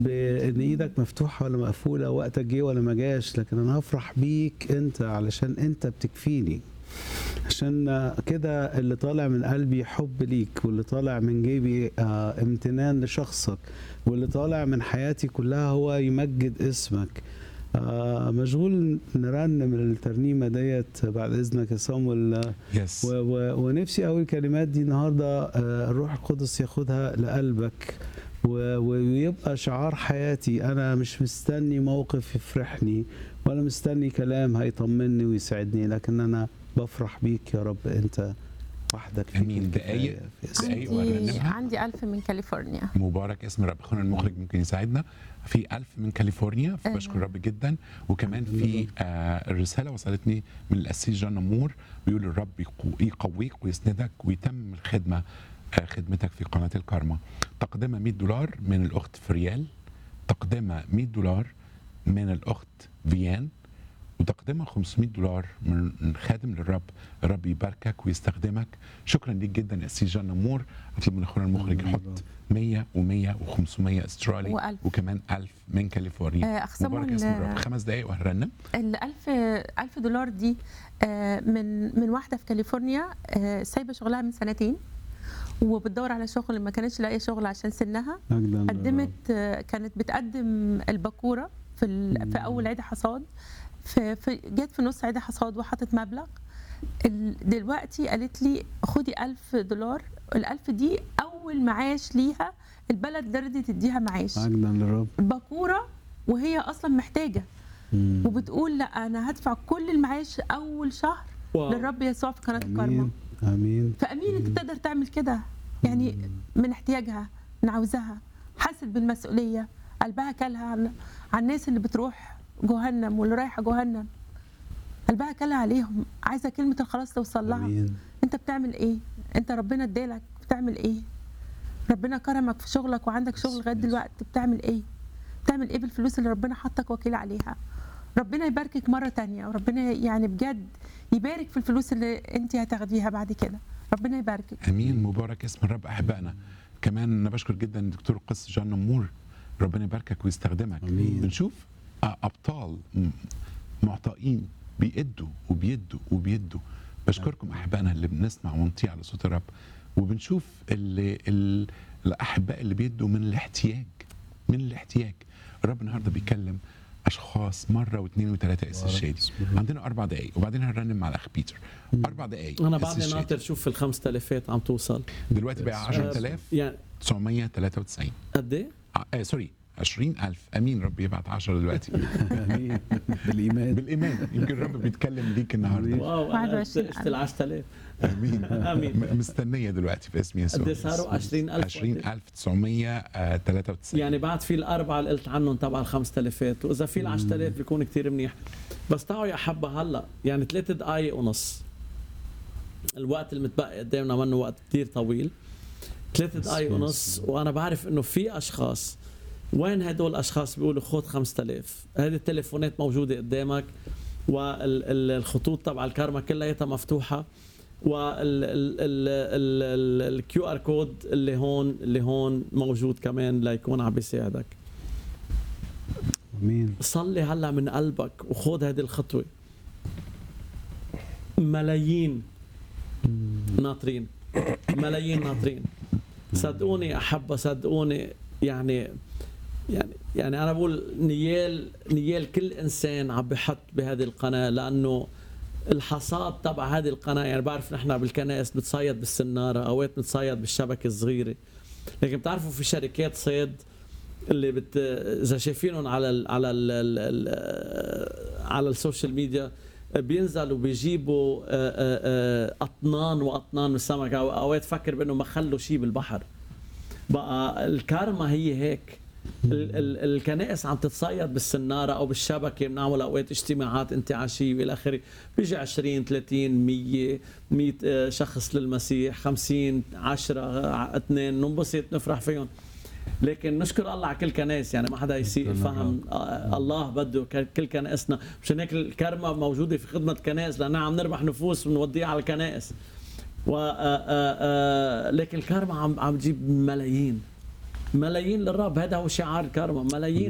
بان ايدك مفتوحه ولا مقفوله وقتك جه ولا ما جاش لكن انا هفرح بيك انت علشان انت بتكفيني عشان كده اللي طالع من قلبي حب ليك واللي طالع من جيبي آه امتنان لشخصك واللي طالع من حياتي كلها هو يمجد اسمك آه مشغول نرنم الترنيمه ديت بعد اذنك يا صامويل يس و- و- ونفسي اقول الكلمات دي النهارده آه، الروح القدس ياخدها لقلبك و- ويبقى شعار حياتي انا مش مستني موقف يفرحني ولا مستني كلام هيطمني ويسعدني لكن انا بفرح بيك يا رب انت وحدك فيك أمين. الكفاية دقايق- في اسم دقايق الله. وهنرنمها. عندي عندي ألف من كاليفورنيا مبارك اسم رب اخونا المخرج ممكن يساعدنا في ألف من كاليفورنيا أيوة. فبشكر الرب جدا وكمان في آه الرساله وصلتني من القسيس جان نمور بيقول الرب يقو- يقويك ويسندك ويتم الخدمه آه خدمتك في قناه الكارما تقدمه 100 دولار من الاخت فريال تقدمه 100 دولار من الاخت فيان وتقدمها 500 دولار من خادم للرب الرب يباركك ويستخدمك شكرا ليك جدا يا سي جان نمور اطلب من اخونا المخرج آمين. يحط 100 و100 و500 استرالي وألف. وكمان 1000 من كاليفورنيا آه، أخ مبارك صامويل، اسم الرب آه، خمس دقائق وهنرنم الألف ألف دولار دي آه، من من واحدة في كاليفورنيا آه، سايبة شغلها من سنتين وبتدور على شغل ما كانتش لاقية شغل عشان سنها مجدا للرب. قدمت آه، كانت بتقدم الباكورة في ال- في أول عيد حصاد في في- جت في نص عيد حصاد وحطت مبلغ ال- دلوقتي قالت لي خدي ألف دولار الألف دي أول معاش ليها البلد رضت تديها معاش مجدا للرب باكورة وهي أصلا محتاجة مم. وبتقول لا انا هدفع كل المعاش اول شهر واو. للرب يسوع في قناه الكارما امين امين فامين انت تقدر تعمل كده يعني من احتياجها من عاوزها حست بالمسؤوليه قلبها كلها عن, عن الناس اللي بتروح جهنم واللي رايحه جهنم قلبها كلها عليهم عايزه كلمه الخلاص توصل لها امين انت بتعمل ايه انت ربنا ادالك بتعمل ايه ربنا كرمك في شغلك وعندك شغل لغايه دلوقتي بتعمل ايه بتعمل ايه بالفلوس اللي ربنا حطك وكيل عليها ربنا يباركك مره تانية وربنا يعني بجد يبارك في الفلوس اللي انت هتاخديها بعد كده ربنا يباركك امين مبارك اسم الرب احبائنا كمان انا بشكر جدا الدكتور القس جان نمور ربنا يباركك ويستخدمك آمين. بنشوف آه، ابطال م- معطائين بيدوا وبيدوا وبيدوا بشكركم احبائنا اللي بنسمع ونطيع على صوت الرب وبنشوف اللي ال- الاحباء اللي بيدوا من الاحتياج من الاحتياج الرب النهارده بيكلم اشخاص مره واثنين وثلاثه اس الشادي اسم الرب. عندنا اربع دقائق وبعدين هنرنم مع الاخ بيتر اربع دقائق انا اس بعدني الشادي. ناطر شوف في ال 5000 عم توصل دلوقتي بقى 10000 يعني 993 قد ايه؟ آه آه، سوري 20000 امين رب يبعت 10 دلوقتي امين بالايمان بالايمان يمكن الرب بيتكلم ليك النهارده واو انا 21 اشت ال 10000 امين آمين. م- مستنيه دلوقتي باسم يسوع قد ايه صاروا 20000 20993 يعني بعد في الاربعه اللي قلت عنهم تبع ال 5000 واذا في ال 10000 بيكون كثير منيح بس تعوا يا حبه هلا يعني ثلاث دقائق ونص الوقت المتبقي قدامنا منه وقت كثير طويل ثلاث دقائق ونص وانا بعرف انه في اشخاص وين هدول الاشخاص بيقولوا خذ 5000 هذه التليفونات موجوده قدامك والخطوط تبع الكارما كلياتها مفتوحه والكيو ار كود اللي هون اللي هون موجود كمان ليكون عم بيساعدك امين صلي هلا من قلبك وخذ هذه الخطوه ملايين ناطرين ملايين ناطرين صدقوني احبه صدقوني يعني يعني يعني انا بقول نيال نيال كل انسان عم بحط بهذه القناه لانه الحصاد تبع هذه القناه يعني بعرف نحن بالكنائس بتصيد بالسناره اوقات بتصيد بالشبكه الصغيره لكن بتعرفوا في شركات صيد اللي بت اذا شايفينهم على ال على ال ال ال على السوشيال ميديا بينزلوا بيجيبوا آه، آه، آه، اطنان واطنان من السمك أو- اوقات تفكر بانه ما خلوا شيء بالبحر بقى الكارما هي هيك ال- ال- الكنائس عم تتصيد بالسناره او بالشبكه بنعمل اوقات اجتماعات انتعاشيه والى اخره بيجي 20 30 100 100 آه، شخص للمسيح 50 10 اثنين ننبسط نفرح فيهم لكن نشكر الله على كل كنائس يعني ما حدا يسيء الفهم آه، الله بده ك- كل كنائسنا مشان هيك الكرمه موجوده في خدمه الكنائس لاننا عم نربح نفوس ونوديها على الكنائس و آه، آه، آه، لكن الكرمه عم عم تجيب ملايين ملايين للرب هذا هو شعار كارما ملايين